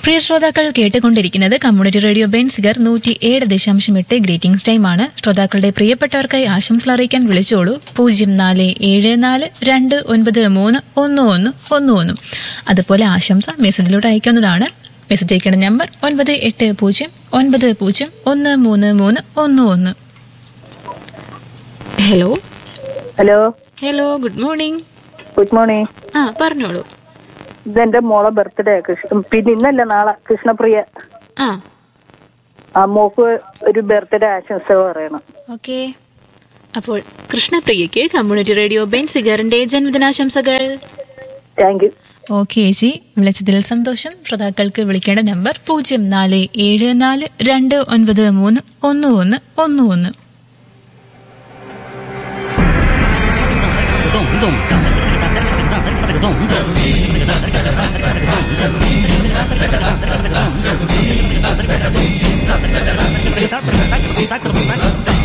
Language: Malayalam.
പ്രിയ ശ്രോതാക്കൾ കേട്ടുകൊണ്ടിരിക്കുന്നത് കമ്മ്യൂണിറ്റി റേഡിയോ ബെൻസിഗർ നൂറ്റി ഏഴ് ദശാംശം എട്ട് ഗ്രീറ്റിംഗ്സ് ടൈമാണ് ശ്രോതാക്കളുടെ പ്രിയപ്പെട്ടവർക്കായി ആശംസകൾ അറിയിക്കാൻ വിളിച്ചോളൂ പൂജ്യം നാല് ഏഴ് നാല് രണ്ട് ഒൻപത് മൂന്ന് ഒന്ന് ഒന്ന് ഒന്ന് ഒന്നും അതുപോലെ ആശംസ മെസ്സേജിലൂടെ അയക്കാവുന്നതാണ് മെസ്സേജ് അയക്കേണ്ട നമ്പർ ഒൻപത് എട്ട് പൂജ്യം ഒൻപത് പൂജ്യം ഒന്ന് മൂന്ന് മൂന്ന് ഒന്ന് ഒന്ന് hello hello hello good morning good morning ആ പറഞ്ഞോളൂ ഇതെന്റെ മോളെ ബർത്ത്ഡേ കൃഷ്ണ പിന്നെ ഇന്നല്ല നാളെ കൃഷ്ണപ്രിയ ആ ആ മോക്ക് ഒരു ബർത്ത്ഡേ ആശംസ പറയണം ഓക്കെ അപ്പോൾ കൃഷ്ണപ്രിയയ്ക്ക് കമ്മ്യൂണിറ്റി റേഡിയോ ബെൻസിഗറിന്റെ ജന്മദിനാശംസകൾ താങ്ക് യു ഓക്കെ ചേച്ചി വിളിച്ചതിൽ സന്തോഷം ശ്രോതാക്കൾക്ക് വിളിക്കേണ്ട നമ്പർ പൂജ്യം നാല് ഏഴ് നാല് രണ്ട് ഒൻപത് മൂന്ന് ഒന്ന് ഒന്ന് ഒന്ന് ഒന്ന് Dum dum.